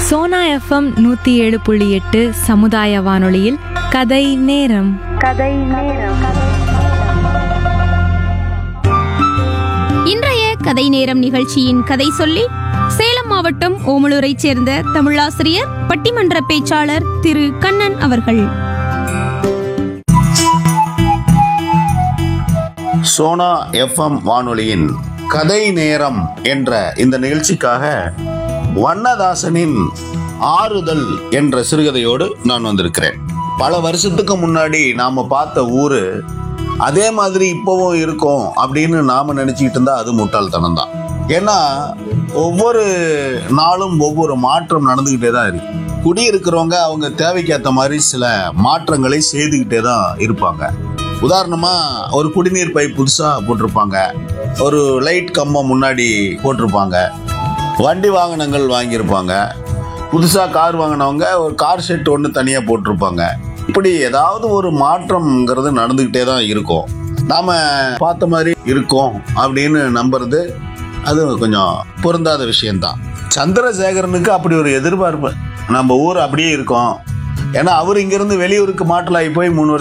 Sona FM நூற்றி ஏழு புள்ளி எட்டு சமுதாய வானொலியில் கதை நேரம் இன்றைய கதை நேரம் நிகழ்ச்சியின் கதை சொல்லி சேலம் மாவட்டம் ஓமலூரைச் சேர்ந்த தமிழாசிரியர் பட்டிமன்ற பேச்சாளர் திரு கண்ணன் அவர்கள் சோனா எஃப்எம் வானொலியின் கதை நேரம் என்ற இந்த நிகழ்ச்சிக்காக வண்ணதாசனின் ஆறுதல் என்ற சிறுகதையோடு நான் வந்திருக்கிறேன் பல வருஷத்துக்கு முன்னாடி நாம பார்த்த ஊரு அதே மாதிரி இப்பவும் இருக்கும் அப்படின்னு நாம நினைச்சுக்கிட்டு இருந்தா அது முட்டாள்தனம் தான் ஏன்னா ஒவ்வொரு நாளும் ஒவ்வொரு மாற்றம் நடந்துகிட்டே தான் இருக்கு குடியிருக்கிறவங்க அவங்க தேவைக்கேற்ற மாதிரி சில மாற்றங்களை செய்துக்கிட்டே தான் இருப்பாங்க உதாரணமா ஒரு குடிநீர் பைப் புதுசா போட்டிருப்பாங்க ஒரு லைட் கம்பம் முன்னாடி போட்டிருப்பாங்க வண்டி வாகனங்கள் வாங்கியிருப்பாங்க புதுசா கார் வாங்கினவங்க ஒரு கார் ஷெட் ஒன்று தனியாக போட்டிருப்பாங்க இப்படி ஏதாவது ஒரு மாற்றம்ங்கிறது நடந்துக்கிட்டே தான் இருக்கும் நாம பார்த்த மாதிரி இருக்கோம் அப்படின்னு நம்புறது அது கொஞ்சம் பொருந்தாத விஷயம்தான் சந்திரசேகரனுக்கு அப்படி ஒரு எதிர்பார்ப்பு நம்ம ஊர் அப்படியே இருக்கோம் ஏன்னா அவர் இங்கிருந்து வெளியூருக்கு மாற்றலாகி போய் மூணு வருஷம்